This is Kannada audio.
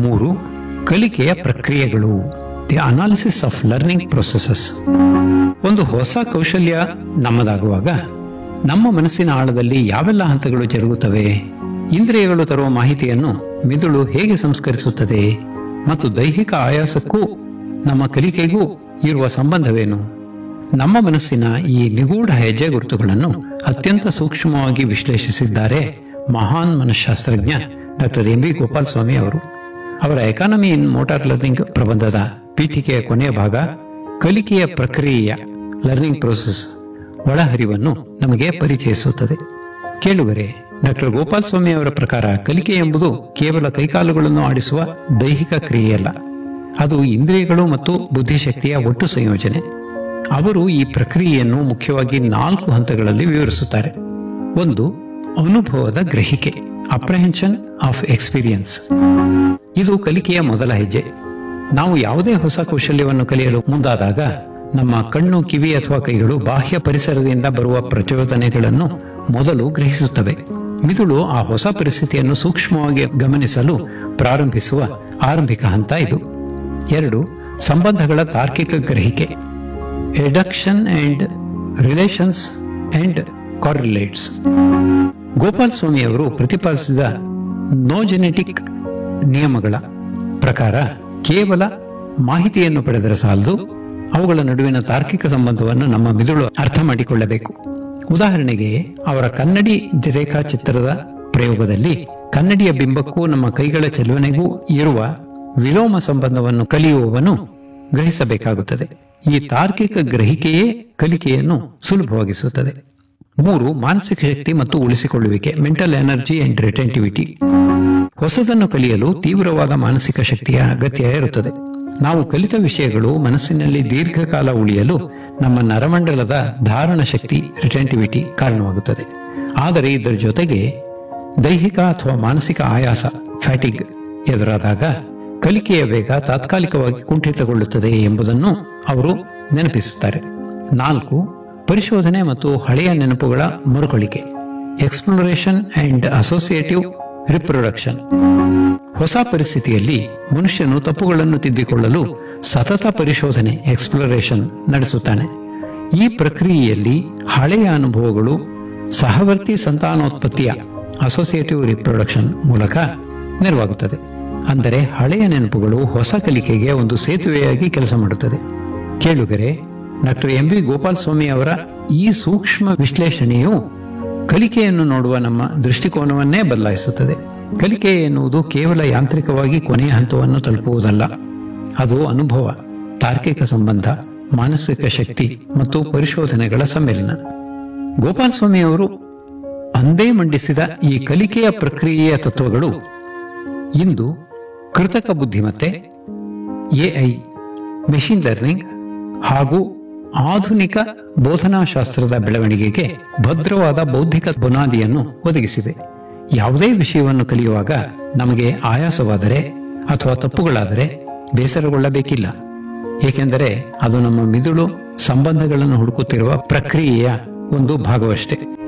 ಮೂರು ಕಲಿಕೆಯ ಪ್ರಕ್ರಿಯೆಗಳು the analysis of learning processes ಒಂದು ಹೊಸ ಕೌಶಲ್ಯ ನಮ್ಮದಾಗುವಾಗ ನಮ್ಮ ಮನಸ್ಸಿನ ಆಳದಲ್ಲಿ ಯಾವೆಲ್ಲ ಹಂತಗಳು ಜರುಗುತ್ತವೆ ಇಂದ್ರಿಯಗಳು ತರುವ ಮಾಹಿತಿಯನ್ನು ಮಿದುಳು ಹೇಗೆ ಸಂಸ್ಕರಿಸುತ್ತದೆ ಮತ್ತು ದೈಹಿಕ ಆಯಾಸಕ್ಕೂ ನಮ್ಮ ಕಲಿಕೆಗೂ ಇರುವ ಸಂಬಂಧವೇನು ನಮ್ಮ ಮನಸ್ಸಿನ ಈ ನಿಗೂಢ ಹೆಜ್ಜೆ ಗುರುತುಗಳನ್ನು ಅತ್ಯಂತ ಸೂಕ್ಷ್ಮವಾಗಿ ವಿಶ್ಲೇಷಿಸಿದ್ದಾರೆ ಮಹಾನ್ ಮನಃಶಾಸ್ತ್ರಜ್ಞ doctor M B Gopal Swami ಅವರು ಅವರ ಎಕಾನಮಿ ಇನ್ ಮೋಟಾರ್ ಲರ್ನಿಂಗ್ ಪ್ರಬಂಧದ ಪೀಠಿಕೆಯ ಕೊನೆಯ ಭಾಗ ಕಲಿಕೆಯ ಪ್ರಕ್ರಿಯೆಯ ಲರ್ನಿಂಗ್ ಪ್ರೋಸೆಸ್ ಒಳಹರಿವನ್ನು ನಮಗೆ ಪರಿಚಯಿಸುತ್ತದೆ ಕೇಳುಗರೆ ಡಾಕ್ಟರ್ ಗೋಪಾಲ್ ಸ್ವಾಮಿ ಅವರ ಪ್ರಕಾರ ಕಲಿಕೆ ಎಂಬುದು ಕೇವಲ ಕೈಕಾಲುಗಳನ್ನು ಆಡಿಸುವ ದೈಹಿಕ ಕ್ರಿಯೆಯಲ್ಲ ಅದು ಇಂದ್ರಿಯಗಳು ಮತ್ತು ಬುದ್ಧಿಶಕ್ತಿಯ ಒಟ್ಟು ಸಂಯೋಜನೆ ಅವರು ಈ ಪ್ರಕ್ರಿಯೆಯನ್ನು ಮುಖ್ಯವಾಗಿ ನಾಲ್ಕು ಹಂತಗಳಲ್ಲಿ ವಿವರಿಸುತ್ತಾರೆ ಒಂದು ಅನುಭವದ ಗ್ರಹಿಕೆ ಅಪ್ರಹೆನ್ಷನ್ ಆಫ್ ಎಕ್ಸ್ಪೀರಿಯನ್ಸ್ ಇದು ಕಲಿಕೆಯ ಮೊದಲ ಹೆಜ್ಜೆ ನಾವು ಯಾವುದೇ ಹೊಸ ಕೌಶಲ್ಯವನ್ನು ಕಲಿಯಲು ಮುಂದಾದಾಗ ನಮ್ಮ ಕಣ್ಣು ಕಿವಿ ಅಥವಾ ಕೈಗಳು ಬಾಹ್ಯ ಪರಿಸರದಿಂದ ಬರುವ ಪ್ರಚೋದನೆಗಳನ್ನು ಮೊದಲು ಗ್ರಹಿಸುತ್ತವೆ ಮಿದುಳು ಆ ಹೊಸ ಪರಿಸ್ಥಿತಿಯನ್ನು ಸೂಕ್ಷ್ಮವಾಗಿ ಗಮನಿಸಲು ಪ್ರಾರಂಭಿಸುವ ಆರಂಭಿಕ ಹಂತ ಇದು ಎರಡು ಸಂಬಂಧಗಳ ತಾರ್ಕಿಕ ಗ್ರಹಿಕೆ eduction and relations and correlates Gopal Swami ಅವರು ಪ್ರತಿಪಾದಿಸಿದ ನೋ ಜೆನೆಟಿಕ್ ನಿಯಮಗಳ ಪ್ರಕಾರ ಕೇವಲ ಮಾಹಿತಿಯನ್ನು ಪಡೆದರೆ ಸಾಲದು ಅವುಗಳ ನಡುವಿನ ತಾರ್ಕಿಕ ಸಂಬಂಧವನ್ನು ನಮ್ಮ ಮಿದುಳು ಅರ್ಥ ಮಾಡಿಕೊಳ್ಳಬೇಕು ಉದಾಹರಣೆಗೆ ಅವರ ಕನ್ನಡಿ ರೇಖಾಚಿತ್ರದ ಪ್ರಯೋಗದಲ್ಲಿ ಕನ್ನಡಿಯ ಬಿಂಬಕ್ಕೂ ನಮ್ಮ ಕೈಗಳ ಚಲನೆಗೂ ಇರುವ ವಿಲೋಮ ಸಂಬಂಧವನ್ನು ಕಲಿಯುವವನು ಗ್ರಹಿಸಬೇಕಾಗುತ್ತದೆ ಈ ತಾರ್ಕಿಕ ಗ್ರಹಿಕೆಯೇ ಕಲಿಕೆಯನ್ನು ಸುಲಭವಾಗಿಸುತ್ತದೆ ಮೂರು ಮಾನಸಿಕ ಶಕ್ತಿ ಮತ್ತು ಉಳಿಸಿಕೊಳ್ಳುವಿಕೆ ಮೆಂಟಲ್ ಎನರ್ಜಿ ಅಂಡ್ ರಿಟೆಂಟಿವಿಟಿ ಹೊಸದನ್ನು ಕಲಿಯಲು ತೀವ್ರವಾದ ಮಾನಸಿಕ ಶಕ್ತಿಯ ಅಗತ್ಯ ಇರುತ್ತದೆ ನಾವು ಕಲಿತ ವಿಷಯಗಳು ಮನಸ್ಸಿನಲ್ಲಿ ದೀರ್ಘಕಾಲ ಉಳಿಯಲು ನಮ್ಮ ನರಮಂಡಲದ ಧಾರಣ ಶಕ್ತಿ ರಿಟೆಂಟಿವಿಟಿ ಕಾರಣವಾಗುತ್ತದೆ ಆದರೆ ಇದರ ಜೊತೆಗೆ ದೈಹಿಕ ಅಥವಾ ಮಾನಸಿಕ ಆಯಾಸ ಫ್ಯಾಟಿಗ್ ಎದುರಾದಾಗ ಕಲಿಕೆಯ ವೇಗ ತಾತ್ಕಾಲಿಕವಾಗಿ ಕುಂಠಿತಗೊಳ್ಳುತ್ತದೆ ಎಂಬುದನ್ನು ಅವರು ನೆನಪಿಸುತ್ತಾರೆ ನಾಲ್ಕು ಪರಿಶೋಧನೆ ಮತ್ತು ಹಳೆಯ ನೆನಪುಗಳ ಮರುಕಳಿಕೆ ಎಕ್ಸ್ಪ್ಲೋರೇಷನ್ ಅಂಡ್ ಅಸೋಸಿಯೇಟಿವ್ ರಿಪ್ರೊಡಕ್ಷನ್ ಹೊಸ ಪರಿಸ್ಥಿತಿಯಲ್ಲಿ ಮನುಷ್ಯನು ತಪ್ಪುಗಳನ್ನು ತಿದ್ದಿಕೊಳ್ಳಲು ಸತತ ಪರಿಶೋಧನೆ ಎಕ್ಸ್ಪ್ಲೋರೇಷನ್ ನಡೆಸುತ್ತಾನೆ ಈ ಪ್ರಕ್ರಿಯೆಯಲ್ಲಿ ಹಳೆಯ ಅನುಭವಗಳು ಸಹವರ್ತಿ ಸಂತಾನೋತ್ಪತ್ತಿಯ ಅಸೋಸಿಯೇಟಿವ್ ರಿಪ್ರೊಡಕ್ಷನ್ ಮೂಲಕ ನೆರವಾಗುತ್ತದೆ ಅಂದರೆ ಹಳೆಯ ನೆನಪುಗಳು ಹೊಸ ಕಲಿಕೆಗೆ ಒಂದು ಸೇತುವೆಯಾಗಿ ಕೆಲಸ ಮಾಡುತ್ತದೆ ಕೇಳುಗರೆ doctor M B Gopal Swami ಅವರ ಈ ಸೂಕ್ಷ್ಮ ವಿಶ್ಲೇಷಣೆಯು ಕಲಿಕೆಯನ್ನು ನೋಡುವ ನಮ್ಮ ದೃಷ್ಟಿಕೋನವನ್ನೇ ಬದಲಾಯಿಸುತ್ತದೆ ಕಲಿಕೆ ಎನ್ನುವುದು ಕೇವಲ ಯಾಂತ್ರಿಕವಾಗಿ ಕೊನೆಯ ಹಂತವನ್ನು ತಲುಪುವುದಲ್ಲ ಅದು ಅನುಭವ ತಾರ್ಕಿಕ ಸಂಬಂಧ ಮಾನಸಿಕ ಶಕ್ತಿ ಮತ್ತು ಪರಿಶೋಧನೆಗಳ ಸಮ್ಮಿಲನ ಗೋಪಾಲ್ ಸ್ವಾಮಿ ಅವರು ಅಂದೇ ಮಂಡಿಸಿದ ಈ ಕಲಿಕೆಯ ಪ್ರಕ್ರಿಯೆಯ ತತ್ವಗಳು ಇಂದು ಕೃತಕ ಬುದ್ಧಿಮತ್ತೆ ಎಐ ಮೆಷಿನ್ ಲರ್ನಿಂಗ್ ಹಾಗೂ ಆಧುನಿಕ ಬೋಧನಾಶಾಸ್ತ್ರದ ಬೆಳವಣಿಗೆಗೆ ಭದ್ರವಾದ ಬೌದ್ಧಿಕ ಬುನಾದಿಯನ್ನು ಒದಗಿಸಿವೆ ಯಾವುದೇ ವಿಷಯವನ್ನು ಕಲಿಯುವಾಗ ನಮಗೆ ಆಯಾಸವಾದರೆ ಅಥವಾ ತಪ್ಪುಗಳಾದರೆ ಬೇಸರಗೊಳ್ಳಬೇಕಿಲ್ಲ ಏಕೆಂದರೆ ಅದು ನಮ್ಮ ಮಿದುಳು ಸಂಬಂಧಗಳನ್ನು ಹುಡುಕುತ್ತಿರುವ ಪ್ರಕ್ರಿಯೆಯ ಒಂದು ಭಾಗವಷ್ಟೇ